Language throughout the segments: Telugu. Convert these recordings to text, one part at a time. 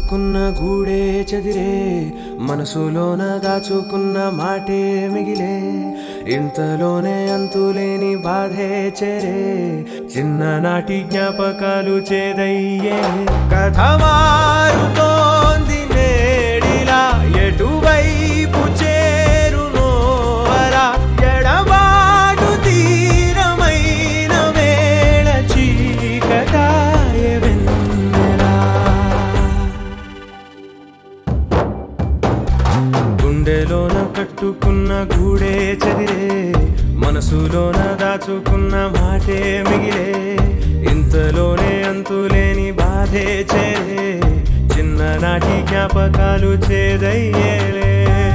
కట్టుకున్న గూడే చెదిరే మనసులోన దాచుకున్న మాటే మిగిలే ఇంతలోనే అంతులేని బాధే చేరే చిన్ననాటి జ్ఞాపకాలు చేదయ్యే కథ మారుతోంది నేడిలా ఎటువైపు చేరునో అలా ఎడబాటు తీరమైన వేళ చీకటాయ వెన్నెలా గుండెలోన కట్టుకున్న గూడే చదిరే మనసులోన దాచుకున్న మాటే మిగిలే ఇంతలోనే అంతులేని బాధే చేరే చిన్ననాటి జ్ఞాపకాలు చేదయ్యేలే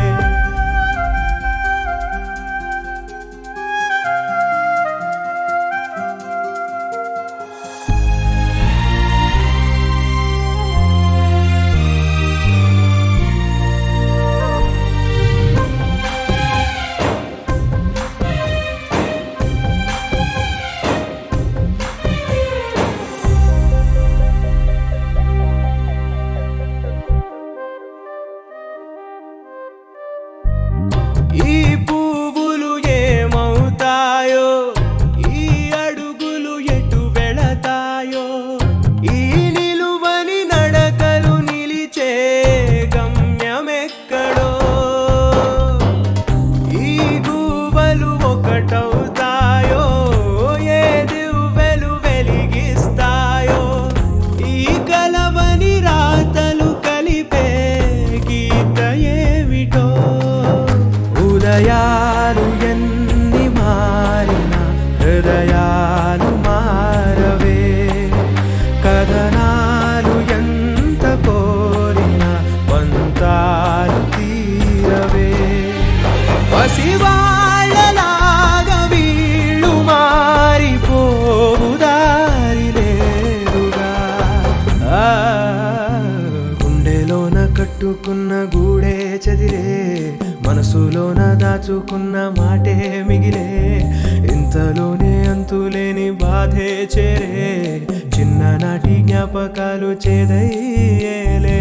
ఈ పువ్వులు ఏమవుతాయో ఈ అడుగులు ఎటు వెళతాయో ఈ నిలువని నడకలు నిలిచే గమ్యమెక్కడో ఈ గువ్వలు ఒకటవుతాయో ఏ దివ్వెలు వెలిగిస్తాయో ఈ కలవని రాతలు కలిపే గీత ఏమిటో ఉదయాలు ఎన్ని మారిన హృదయాలు మారవే కథనాలు ఎంత కోరిన పంతాలు తీరవే పసివాళ్ళలాగా వీళ్ళు మారిపోవు దారి లేదుగా ఆ, గుండెలోన కట్టుకున్న గూడే చదిరే మనసులోన దాచుకున్న మాటే మిగిలే ఇంతలోనే అంతులేని బాధే చేరే చిన్ననాటి జ్ఞాపకాలు చేదయ్యేలే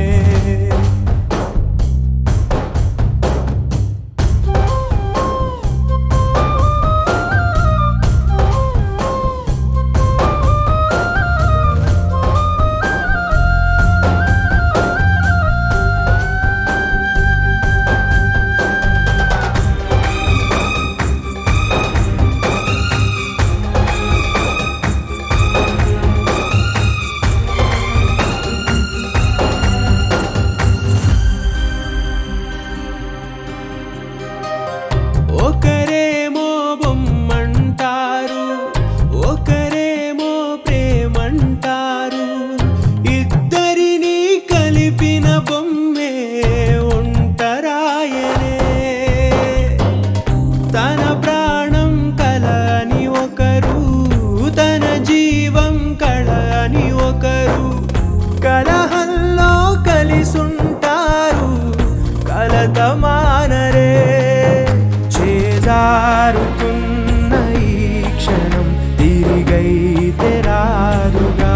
ఒకరేమో బొమ్మంటారు ఒకరేమో ప్రేమంటారు ఇద్దరిని కలిపిన బొమ్మే ఉంటరాయనే తన ప్రాణం కల అని ఒకరు తన జీవం కళ అని ఒకరు కలహంలో కలిసుంటారు కలత మానరే చేజారుతున్న ఈ క్షణం తిరిగైతే రాదుగా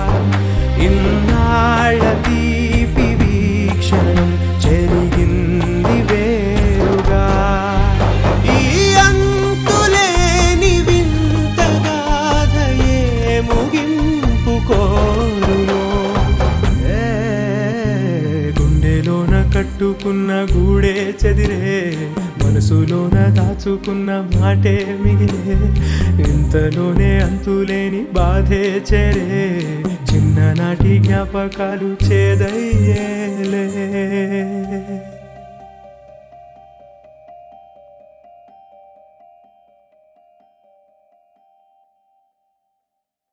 ఇన్నాళ్ళ తీపి వీక్షణం జరిగింది వేరుగా ఈ అంతులేని వింత గాథయే ముగింపు కోరునో ఏ గుండెలోన కట్టుకున్న గూడే చెదిరే మనసులోన దాచుకున్న మాటే మిగిలే ఇంతలోనే అంతులేని బాధే చేరే చిన్ననాటి జ్ఞాపకాలు చేదయ్యేలే